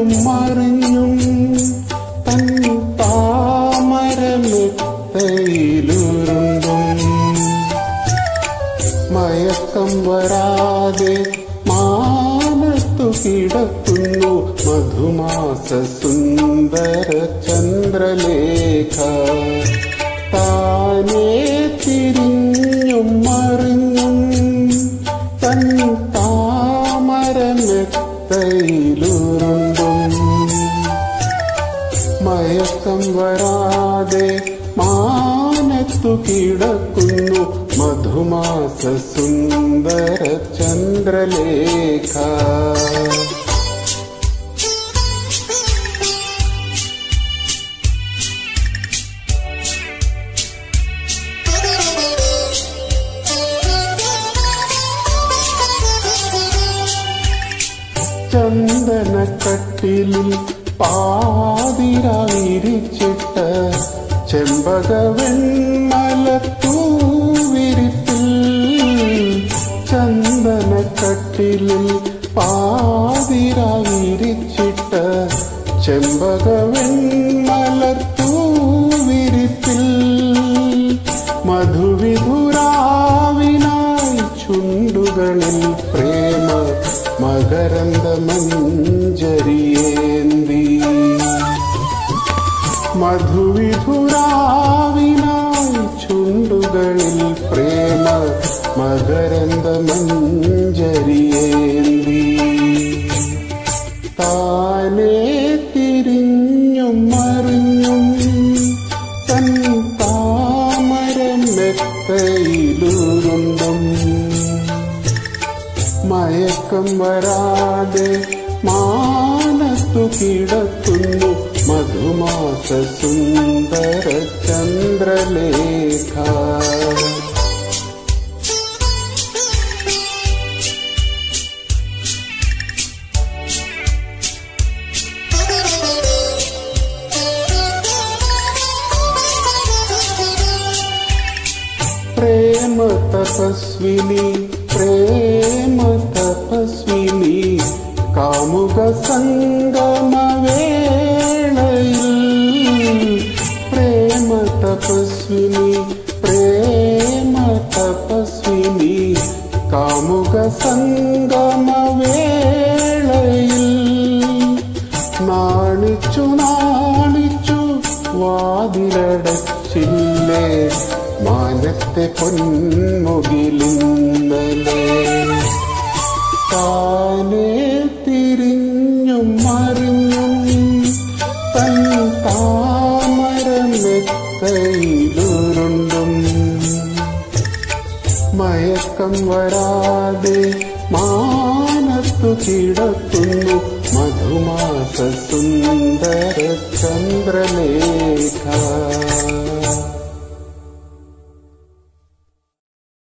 മറിഞ്ഞും തൻ താമരമെത്തയിലുരുണ്ടും മയക്കം വരാതെ മാനത്തു കിടക്കുന്നു മധുമാസ സുന്ദര ചന്ദ്രലേഖ താനേ തിരിഞ്ഞും മറിഞ്ഞും തൻ താമരമെത്തയിലുരുണ്ടും മയക്കം വരാതെ മാനത്തു കിടക്കുന്നു മധുമാസ സുന്ദര ചന്ദ്രലേഖ ചന്ദനക്കട്ടിലിൽ പാതിരാവിരിച്ചിട്ട ചെമ്പക വെൺമലത്തൂവിരിപ്പിൽ ചന്ദനക്കട്ടിലിൽ പാതിരാവിരിച്ചിട്ട ചെമ്പക വെൺമലത്തൂവിരിപ്പിൽ മധുവിധുരാവിനായി ചുണ്ടുകളിൽ പ്രേമ മകരന്ദ മഞ്ജരിയേന്തി മധുവിധുരാവിനായി ചുണ്ടുകളിൽ പ്രേമ മകരന്ദ മഞ്ജരിയേന്തി താനേ തിരിഞ്ഞും മറിഞ്ഞും തൻ താമരം മെത്തയിലുരുണ്ടും മയക്കം വരാതെ മാനത്തു കിടക്കുന്നു മധുമാസ സുന്ദര ചന്ദ്രലേഖ ప్రేమ తపస్విని ప్రేమ తపస్విని കാമുക സംഗമ വേളയിൽ പ്രേമ തപസ്വിനി പ്രേമ തപസ്വിനി കാമുക സംഗമ വേളയിൽ നാണിച്ചു നാണിച്ചു വാതിലടച്ചില്ലേ മാനത്തെ പൊന്മുകിലിന്നലെ താനേ തിരിഞ്ഞും മറിഞ്ഞും തൻ താമരമെത്തയിലുരുണ്ടും മയക്കം വരാതെ മാനത്തു കിടക്കുന്നു മധുമാസ സുന്ദര ചന്ദ്രലേഖ